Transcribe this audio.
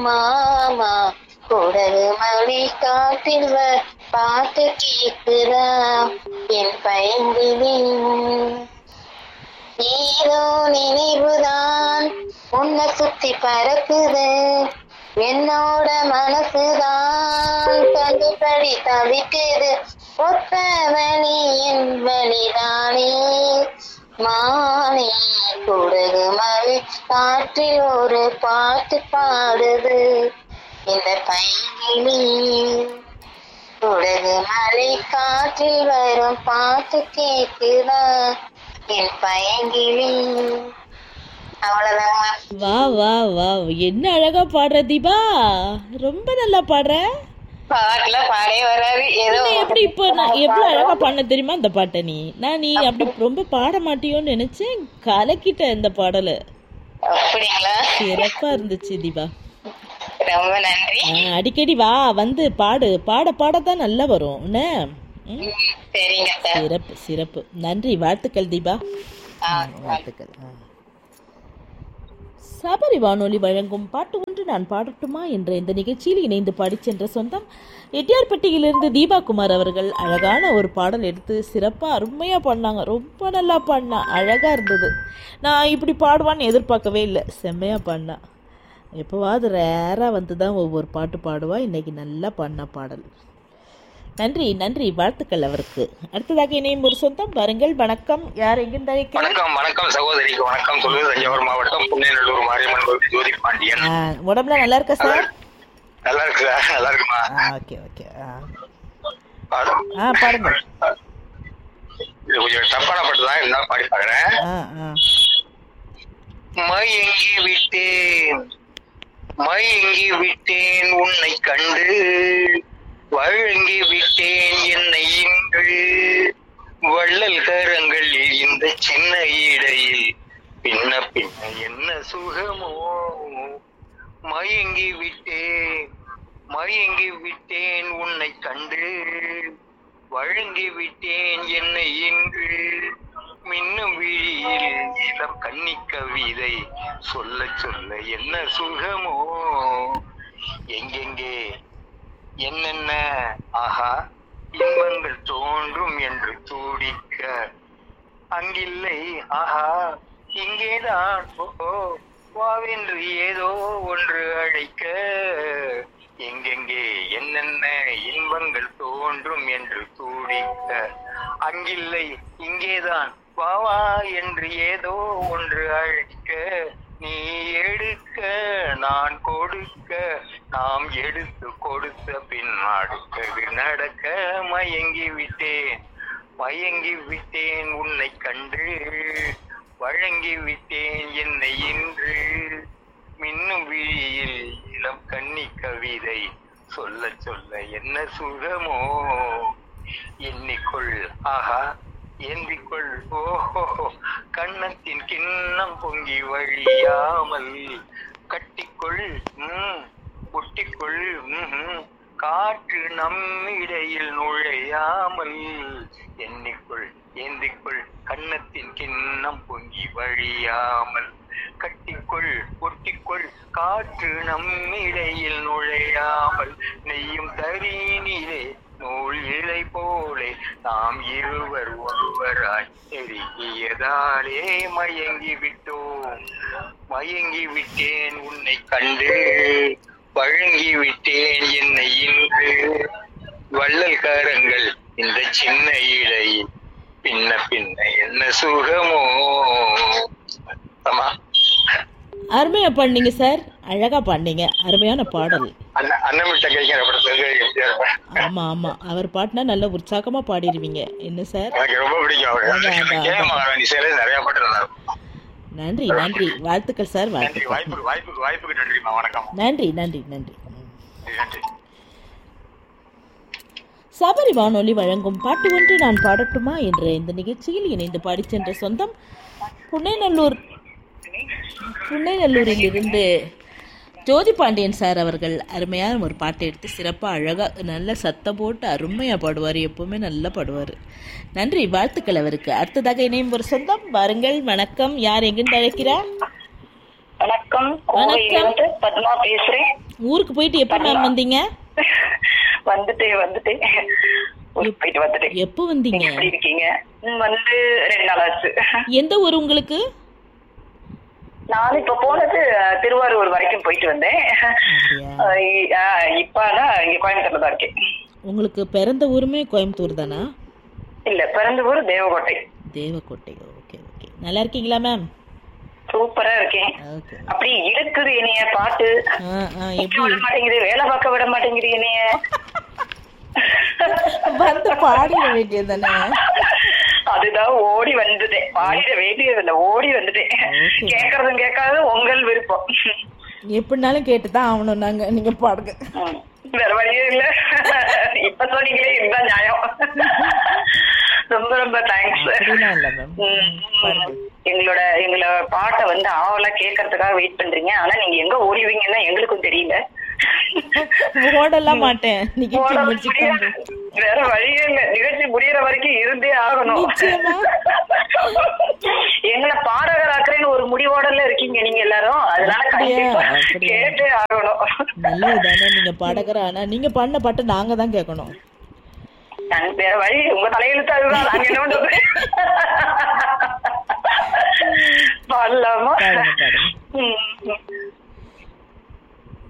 மாமா குடகு மணி காட்டில் வ பாட்டு கேக்குதா என் பைங்கிலி ஏதோ நினைவுதான் உன்னை சுத்தி பறக்குது என்னோட மனசுதான் கண்டுபடி தவிக்குது ஒத்த வழி என் வழிதானே மானே குடகு மழை காற்றில் ஒரு பாட்டு பாடுது இந்த பைங்கிலி குடகு மலை காற்றில் வரும் பாட்டு கேக்குதா என் பைங்கிலி அவ்வளவுதாங்க வா வா வா என்ன அழகா பாடுற தீபா ரொம்ப நல்லா பாடுற பாட்டுல பாடே வராது ஏதோ நீ எப்படி இப்போ நான் எவ்வளவு அழகா பண்ண தெரியுமா இந்த பாட்டை நீ நான் நீ அப்படி ரொம்ப பாட மாட்டியோன்னு நினைச்சேன் கலக்கிட்ட இந்த பாடலை அப்படிங்களா சிறப்பா இருந்துச்சு தீபா ரொம்ப நன்றி ஆ, அடிக்கடி வா வந்து பாடு பாட பாடத்தான் நல்லா வரும் என்ன ம், ம், சரிங்க சார் சிறப்பு சிறப்பு நன்றி வாழ்த்துக்கள் தீபா ஆ, வாழ்த்துக்கள் ஆ. சபரி வானொலி வழங்கும் பாட்டு ஒன்று நான் பாடட்டுமா என்ற இந்த நிகழ்ச்சியில் இணைந்து பாடிச் சென்ற சொந்தம் எட்டியார்பட்டியிலிருந்து தீபா குமார் அவர்கள் அழகான ஒரு பாடல் எடுத்து சிறப்பாக அருமையாக பாடினாங்க ரொம்ப நல்லா பாடினா அழகாக இருந்தது நான் இப்படி பாடுவான்னு எதிர்பார்க்கவே இல்லை செம்மையாக பாடினா எப்போவாவது ரேராக வந்து தான் ஒவ்வொரு பாட்டு பாடுவா இன்னைக்கு நல்லா பாடினா பாடல் நன்றி நன்றி வாழ்த்துக்கள் அவருக்கு அடுத்ததாக இணையும் ஒரு சொந்தம் வாருங்கள் வணக்கம் யார் எங்கிருந்து அழைக்கிறேன் வணக்கம் வணக்கம் சகோதரிக்கு வணக்கம் சொல்வது தஞ்சாவூர் மாவட்டம் புண்ணியநல்லூர் மாரியம்மன் கோவில் ஜோதி பாண்டியன் ஆ, உடம்புல நல்லா இருக்கா சார் நல்லா இருக்குதா நல்லா இருக்குமா ஆ ஓகே ஓகே ஆ பாடு. ஆ பாருங்க இது கொஞ்சம் டப்பான பாட்டு தான் இருந்தா பாடி பாக்குறேன் ஆ ஆ மயங்கி விட்டேன் மயங்கி விட்டேன் உன்னை கண்டு வழங்கி விட்டேன் என்னை இன்று வள்ளல் கரங்களில் இந்த சின்ன இடையில் பின்ன பின்ன என்ன சுகமோ மயங்கி விட்டேன் மயங்கி விட்டேன் உன்னை கண்டு வழங்கி விட்டேன் என்னை இன்று மின்னும் விழியில் இளம் கன்னி கவிதை சொல்ல சொல்ல என்ன சுகமோ எங்கெங்கே என்னென்ன ஆஹா இன்பங்கள் தோன்றும் என்று தூடிக்க அங்கில்லை ஆஹா இங்கேதான் ஓ வாவென்று ஏதோ ஒன்று அழைக்க எங்கெங்கே என்னென்ன இன்பங்கள் தோன்றும் என்று தூடிக்க அங்கில்லை இங்கேதான் வா வா என்று ஏதோ ஒன்று அழைக்க நீ எடுக்க நான் கொடுக்க நாம் எடுத்து கொடுத்த பின் அடுத்தது நடக்க மயங்கி விட்டேன் மயங்கி விட்டேன் உன்னை கண்டு வழங்கி விட்டேன் என்னை இன்று மின்னும் விழியில் இளம் கன்னி கவிதை சொல்ல சொல்ல என்ன சுகமோ எண்ணிக்கொள் ஆஹா ஏந்திக்கொள் ஓஹோ கண்ணத்தின் கிண்ணம் பொங்கி வழியாமல் கட்டிக்கொள் ம் ஒட்டிக்கொள் ம்ஹும். காற்று நம்மிடையில் நுழையாமல் எண்ணிக்கொள் ஏந்திக்கொள் கண்ணத்தின் கிண்ணம் பொங்கி வழியாமல் கட்டிக்கொள் ஒட்டிக்கொள் காற்று நம்மிடையில் நுழையாமல் நெய்யும் தரீனிலே நூல் இழை போலே நாம் இருவர் ஒருவராய் நெருங்கியதாலே மயங்கி விட்டோம் மயங்கி விட்டேன் உன்னை கண்டு வழங்கி விட்டேன் என்னை இன்று வள்ளல் காரங்கள் இந்த சின்ன இடையில் பின்ன பின்ன என்ன சுகமோ ஆமா அருமையா பாடினீங்க சார் அழகா பாடினீங்க அருமையான பாடல் அண்ணன் அண்ணமிட்ட கைக்கிற படத்துக்கு எம்ஜிஆர் படம். ஆமா ஆமா அவர் பாடினா நல்ல உற்சாகமா பாடிடுவீங்க என்ன சார் எனக்கு ரொம்ப பிடிக்கும் அவர் அதான், அதான், கே மகாராணி சேலை நிறைய பாட்டு நல்லா இருக்கும் நன்றி நன்றி வாழ்த்துக்கள் சார் நன்றி வாழ்த்துக்கள் வாய்ப்புக்கு வாய்ப்புக்கு வாய்ப்புக்கு நன்றிமா வணக்கம் நன்றி நன்றி நன்றி நன்றி சபரி வானொலி வழங்கும் பாட்டு ஒன்று நான் பாடட்டுமா என்ற இந்த நிகழ்ச்சியில் இணைந்து பாடிச் சென்ற சொந்தம் புன்னைநல்லூர் புன்னைநல்லூரில் இருந்து ஜோதி பாண்டியன் சார் அவர்கள் அருமையான ஒரு பாட்டை எடுத்து சிறப்பாக அழகாக நல்ல சத்தம் போட்டு அருமையாக பாடுவார் எப்பவுமே நல்லா பாடுவார் நன்றி வாழ்த்துக்கள் அவருக்கு அடுத்ததாக இணையும் ஒரு சொந்தம் வாருங்கள் வணக்கம் யார் எங்கிருந்து அழைக்கிறார் வணக்கம் கோவையிலிருந்து பத்மா பேசுறேன் ஊருக்கு போயிட்டு எப்போ மேம் வந்தீங்க வந்துட்டேன் வந்துட்டேன் ஊருக்கு போயிட்டு வந்துட்டேன் எப்போ வந்தீங்க நீங்க எப்படி இருக்கீங்க ம், வந்து ரெண்டு நாள் ஆச்சு எந்த ஊர் உங்களுக்கு நான் இப்ப போனது அஹ், திருவாரூர் வரைக்கும் போயிட்டு வந்தேன் அப்படியா அஹ், இ- அஹ், இப்ப நான் இங்க கோயம்புத்தூர்ல தான் இருக்கேன் உங்களுக்கு பிறந்த ஊருமே கோயம்புத்தூர் தானா இல்ல பிறந்த ஊர் தேவகோட்டை தேவக்கோட்டை ஓகே ஓகே நல்லா இருக்கீங்களா மேம் சூப்பரா இருக்கேன் ஓகே அப்படி இழுக்குது என்னைய பாட்டு ஆ ஆ நிக்க எப்படி விட மாட்டேங்குது வேலை பார்க்க விட மாட்டேங்குது என்னைய வந்து பாடிட வேண்டியது தானே அதுதான் ஓடி வந்துட்டேன் பாடிட வேண்டியது இல்ல ஓடி வந்துட்டேன் Okay. கேக்குறதும் கேட்காது உங்கள் விருப்பம் எப்படினாலும் கேட்டு தான் ஆகணும் நாங்க நீங்க பாடுங்க ம். வேற வழியே இல்ல இப்ப சொன்னீங்களே இதுதான் நியாயம் ரொம்ப ரொம்ப தேங்க்ஸ் அப்படிலாம் இல்லை மேம் பாருங்க எங்களோட எங்களோட பாட்டை வந்து ஆவலா கேட்கறதுக்காக வெயிட் பண்றீங்க ஆனா நீங்க எங்க ஓடிவீங்கன்னா எங்களுக்கும் தெரியல ஓடலாம் மாட்டேன் நிகழ்ச்சி ஓட முடிச்சுட்டு முடியாது. வேற வழியே இல்ல நிகழ்ச்சி முடியற வரைக்கும் இருந்தே ஆகணும் நிச்சயமா. எங்களை பாடகராக்குறேன்னு ஒரு முடிவோடல இருக்கீங்க நீங்க எல்லாரும் அதனால அப்படியா? கண்டிப்பா அப்படியா? கேட்டே ஆகணும் நல்லது தானே நீங்க பாடகர் ஆனா நீங்க பாடின பாட்டு நாங்க தான் கேட்கணும் நான் வேற வழி உங்க தலையெழுத்து அதுதான் நாங்க என்ன பண்றது பாடலாமா பாடுங்க பாடுங்க ம்.